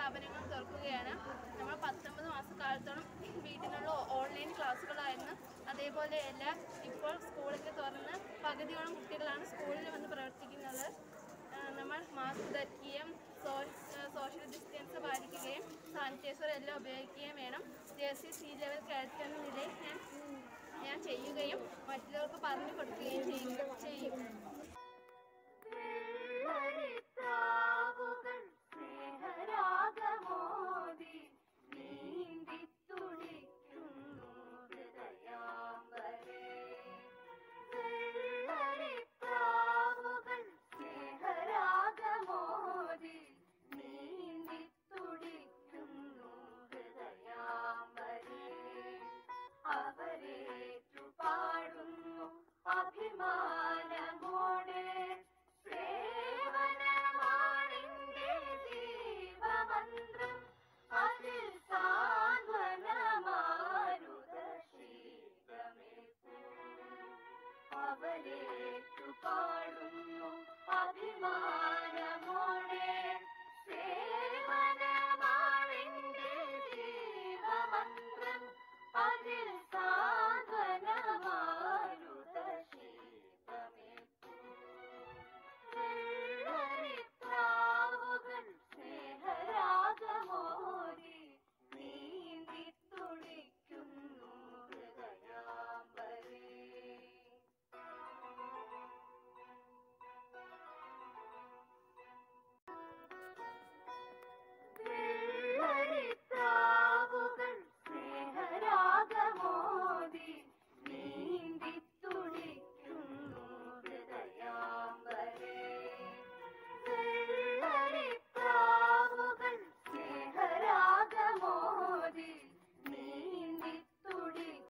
സ്ഥാപനങ്ങൾ തുറക്കുകയാണ് നമ്മൾ പത്തൊമ്പത് മാസക്കാലത്തോളം വീട്ടിലുള്ള ഓൺലൈൻ ക്ലാസ്സുകളായിരുന്നു അതേപോലെ എല്ലാം ഇപ്പോൾ സ്കൂളൊക്കെ തുറന്ന് പകുതിയോളം കുട്ടികളാണ് സ്കൂളിൽ വന്ന് പ്രവർത്തിക്കുന്നത് ആ, നമ്മൾ മാസ്ക് ധരിക്കുകയും സോ- സോഷ്യൽ ഡിസ്റ്റൻസ് പാലിക്കുകയും സാനിറ്റൈസർ എല്ലാം ഉപയോഗിക്കുകയും വേണം ജേഴ്സി സി ലെവൽ കാഡറ്റ് എന്ന നിലയിൽ ഞാൻ ഞാൻ ചെയ്യുകയും മറ്റുള്ളവർക്ക് പറഞ്ഞു കൊടുക്കുകയും ചെയ്യും ചെയ്യും